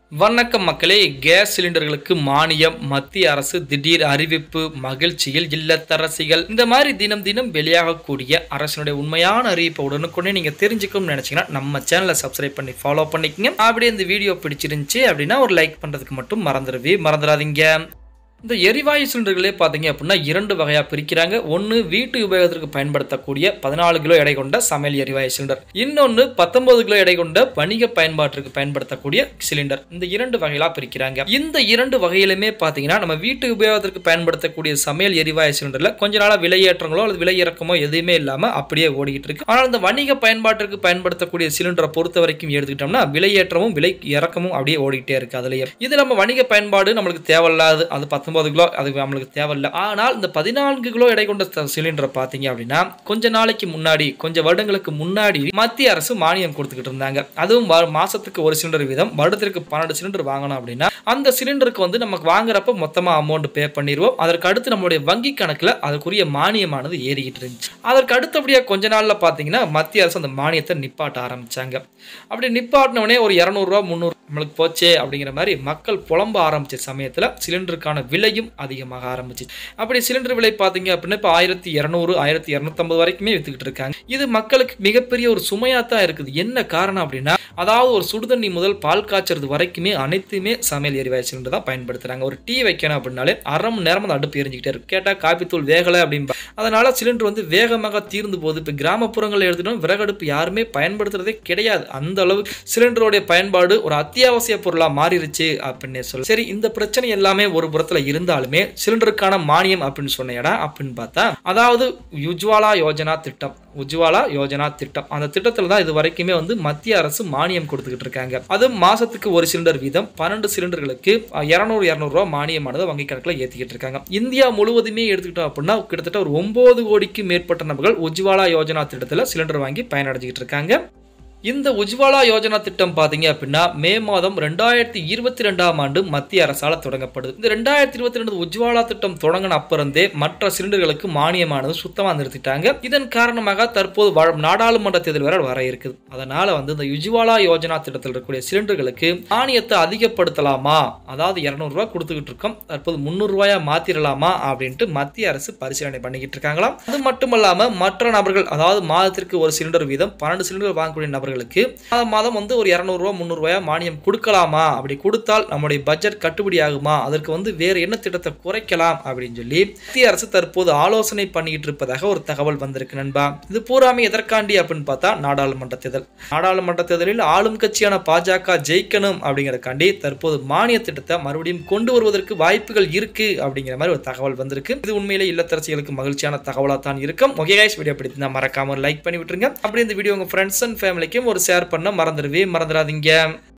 வணக்கம் மக்களே கேஸ் சிலிண்டர்களுக்கு மானியம் மத்திய அரசு திடீர் அறிவிப்பு மகிழ்ச்சியில் இல்லத்தரசிகள் இந்த மாதிரி தினம் தினம் வெளியாகக்கூடிய அரசினுடைய உண்மையான அறிவிப்பை உடனுக்குடனே நீங்க தெரிஞ்சுக்கணும்னு நினைச்சீங்கன்னா நம்ம சேனலை சப்ஸ்கிரைப் பண்ணி ஃபாலோ பண்ணிக்கங்க அப்படியே இந்த வீடியோ பிடிச்சிருந்துச்சு அப்படின்னா ஒரு லைக் பண்றதுக்கு மட்டும் மறந்துடவே மறந்துடாதீங்க இந்த எரிவாயு சிலிண்டர்களே பார்த்தீங்க அப்படின்னா இரண்டு வகையாக பிரிக்கிறாங்க ஒன்று வீட்டு உபயோகத்திற்கு பயன்படுத்தக்கூடிய பதினாலு கிலோ எடை கொண்ட சமையல் எரிவாயு சிலிண்டர் இன்னொன்று பத்தொன்பது கிலோ எடை கொண்ட வணிக பயன்பாட்டிற்கு பயன்படுத்தக்கூடிய சிலிண்டர் இந்த இரண்டு வகைகளாக பிரிக்கிறாங்க இந்த இரண்டு வகையிலுமே பார்த்தீங்கன்னா நம்ம வீட்டு உபயோகத்திற்கு பயன்படுத்தக்கூடிய சமையல் எரிவாயு சிலிண்டரில் கொஞ்ச நாளாக விலையேற்றங்களோ அல்லது விலை இறக்கமோ எதுவுமே இல்லாமல் அப்படியே ஓடிக்கிட்டு இருக்கு ஆனால் இந்த வணிக பயன்பாட்டிற்கு பயன்படுத்தக்கூடிய சிலிண்டரை பொறுத்த வரைக்கும் எடுத்துக்கிட்டோம்னா விலையேற்றமும் விலை இறக்கமும் அப்படியே ஓடிக்கிட்டே இருக்கு அதுலயே இது நம்ம வணிக பயன்பாடு நம்மளுக்கு தேவையில்லாது அது பத்தொன்பது கிலோ அது நம்மளுக்கு தேவையில்லை ஆனால் இந்த பதினான்கு கிலோ எடை கொண்ட த- சிலிண்டரை பார்த்தீங்க அப்படின்னா கொஞ்ச நாளைக்கு முன்னாடி கொஞ்சம் வருடங்களுக்கு முன்னாடி மத்திய அரசு மானியம் கொடுத்துக்கிட்டு இருந்தாங்க அதுவும் வ- மாசத்துக்கு ஒரு சிலிண்டர் வீதம் வருடத்திற்கு பன்னெண்டு சிலிண்டர் வாங்கணும் அப்படின்னா அந்த சிலிண்டருக்கு வந்து நமக்கு வாங்குறப்ப மொத்தமா அமௌண்ட் பே பண்ணிடுவோம் அதற்கு அடுத்து நம்மளுடைய வங்கி கணக்குல அதுக்குரிய மானியமானது ஏறிக்கிட்டு இருந்துச்சு அதற்கு அடுத்தபடியா கொஞ்ச நாள்ல பாத்தீங்கன்னா மத்திய அரசு அந்த மானியத்தை நிப்பாட்ட ஆரம்பிச்சாங்க அப்படி நிப்பாட்டினவனே ஒரு இரநூறுவா முந்நூறு நம்மளுக்கு போச்சே அப்படிங்கிற மாதிரி மக்கள் புலம்ப ஆரம்பிச்ச சமயத்துல சிலிண்டருக்கான விலையும் அதிகமாக ஆரம்பிச்சு அப்படி சிலிண்டர் விலை பார்த்தீங்க அப்படின்னா இப்போ ஆயிரத்தி இரநூறு ஆயிரத்தி இரநூத்தம்பது வரைக்குமே வித்துக்கிட்டு இருக்காங்க இது மக்களுக்கு மிகப்பெரிய ஒரு சுமையாக தான் இருக்குது என்ன காரணம் அப்படின்னா அதாவது ஒரு சுடுதண்ணி முதல் பால் காய்ச்சறது வரைக்குமே அனைத்துமே சமையல் எரிவாயு சிலிண்டர் தான் பயன்படுத்துறாங்க ஒரு டீ வைக்கணும் அப்படின்னாலே அரை மணி நேரம் அந்த அடுப்பு எரிஞ்சுக்கிட்டே இருக்கு கேட்டால் காப்பித்தூள் வேகலை அப்படின்பா அதனால சிலிண்டர் வந்து வேகமாக தீர்ந்து போகுது இப்போ கிராமப்புறங்களில் எடுத்துட்டோம் விறகடுப்பு யாருமே பயன்படுத்துறதே கிடையாது அந்த அளவுக்கு சிலிண்டருடைய பயன்பாடு ஒரு அத்தியாவசிய பொருளாக மாறிடுச்சு அப்படின்னு சொல்லி சரி இந்த பிரச்சனை எல்லாமே ஒரு புறத்துல இருந்தாலுமே சிலிண்டருக்கான மானியம் அப்படின்னு சொன்ன இடம் அப்படின்னு பார்த்தா அதாவது உஜ்வாலா யோஜனா திட்டம் உஜ்வாலா யோஜனா திட்டம் அந்த திட்டத்துல தான் இது வரைக்குமே வந்து மத்திய அரசு மானியம் கொடுத்துக்கிட்டு இருக்காங்க அது மாசத்துக்கு ஒரு சிலிண்டர் வீதம் பன்னெண்டு சிலிண்டர்களுக்கு இரநூறு இரநூறுவா மானியமானதை வங்கி கணக்கில் ஏற்றிக்கிட்டு இருக்காங்க இந்தியா முழுவதுமே எடுத்துக்கிட்டோம் அப்படின்னா கிட்டத்தட்ட ஒரு ஒன்பது கோடிக்கு மேற்பட்ட நபர்கள் உஜ்வாலா யோஜனா திட்டத்தில் சிலிண்டர் வாங்கி பயனடைஞ்சிக்கிட்டு இருக்காங்க இந்த உஜ்வாலா யோஜனா திட்டம் பார்த்தீங்க அப்படின்னா மே மாதம் ரெண்டாயிரத்தி இருபத்தி ரெண்டாம் ஆண்டு மத்திய அரசால் தொடங்கப்படுது இந்த ரெண்டாயிரத்தி இருபத்தி ரெண்டு உஜ்வாலா திட்டம் தொடங்கின அப்பிருந்தே மற்ற சிலிண்டர்களுக்கு மானியமானது சுத்தமாக நிறுத்திட்டாங்க இதன் காரணமாக தற்போது வ- நாடாளுமன்ற தேர்தல் வேற வர இருக்குது அதனால வந்து இந்த உஜ்வாலா யோஜனா திட்டத்தில் இருக்கக்கூடிய சிலிண்டர்களுக்கு மானியத்தை அதிகப்படுத்தலாமா அதாவது இரநூறுவா கொடுத்துக்கிட்டு இருக்கோம் தற்போது முந்நூறுரூவாயா மாத்திரலாமா அப்படின்ட்டு மத்திய அரசு பரிசீலனை பண்ணிக்கிட்டு இருக்காங்களாம் அது மட்டுமல்லாம மற்ற நபர்கள் அதாவது மாதத்திற்கு ஒரு சிலிண்டர் வீதம் பன்னெண்டு சிலிண்டர் வாங்கக்கூடிய நபர்களுக்கு மாதம் மாதம் வந்து ஒரு இரநூறுவா முந்நூறுவாயா மானியம் கொடுக்கலாமா அப்படி கொடுத்தால் நம்முடைய பட்ஜெட் கட்டுப்படி ஆகுமா அதற்கு வந்து வேறு என்ன திட்டத்தை குறைக்கலாம் அப்படின்னு சொல்லி மத்திய அரசு தற்போது ஆலோசனை பண்ணிக்கிட்டு இருப்பதாக ஒரு தகவல் வந்திருக்கு நண்பா இது பூராமே எதற்காண்டி அப்படின்னு பார்த்தா நாடாளுமன்ற தேர்தல் நாடாளுமன்ற தேர்தலில் ஆளும் கட்சியான பாஜக ஜெயிக்கணும் அப்படிங்கறதுக்காண்டி தற்போது மானிய திட்டத்தை மறுபடியும் கொண்டு வருவதற்கு வாய்ப்புகள் இருக்கு அப்படிங்கிற மாதிரி ஒரு தகவல் வந்திருக்கு இது உண்மையிலே இல்லத்தரசிகளுக்கு மகிழ்ச்சியான தகவலாக தான் இருக்கும் ஓகே கைஸ் வீடியோ பிடிச்சிருந்தா மறக்காம லைக் பண்ணி விட்டுருங்க அப்படி இந்த வீடியோ உங்க ஃப்ரெண்ட்ஸ் அண்ட் ஃபேமிலிக்கும் ஒரு ஷேர் பண்ண மறந்துடவே மறந்துடாதீங்க